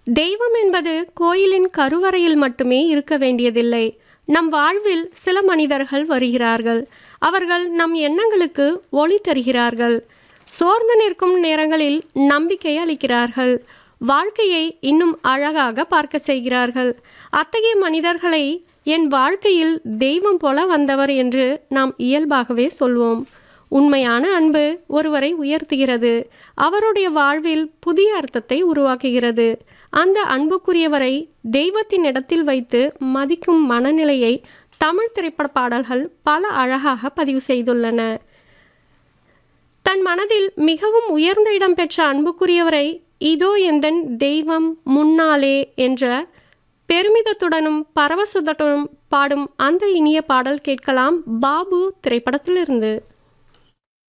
தெய்வம் என்பது கோயிலின் கருவறையில் மட்டுமே இருக்க வேண்டியதில்லை நம் வாழ்வில் சில மனிதர்கள் வருகிறார்கள் அவர்கள் நம் எண்ணங்களுக்கு ஒளி தருகிறார்கள் சோர்ந்து நிற்கும் நேரங்களில் நம்பிக்கை அளிக்கிறார்கள் வாழ்க்கையை இன்னும் அழகாக பார்க்க செய்கிறார்கள் அத்தகைய மனிதர்களை என் வாழ்க்கையில் தெய்வம் போல வந்தவர் என்று நாம் இயல்பாகவே சொல்வோம் உண்மையான அன்பு ஒருவரை உயர்த்துகிறது அவருடைய வாழ்வில் புதிய அர்த்தத்தை உருவாக்குகிறது அந்த அன்புக்குரியவரை தெய்வத்தின் இடத்தில் வைத்து மதிக்கும் மனநிலையை தமிழ் திரைப்பட பாடல்கள் பல அழகாக பதிவு செய்துள்ளன தன் மனதில் மிகவும் உயர்ந்த இடம் பெற்ற அன்புக்குரியவரை இதோ எந்தன் தெய்வம் முன்னாலே என்ற பெருமிதத்துடனும் பரவசத்துடனும் பாடும் அந்த இனிய பாடல் கேட்கலாம் பாபு திரைப்படத்திலிருந்து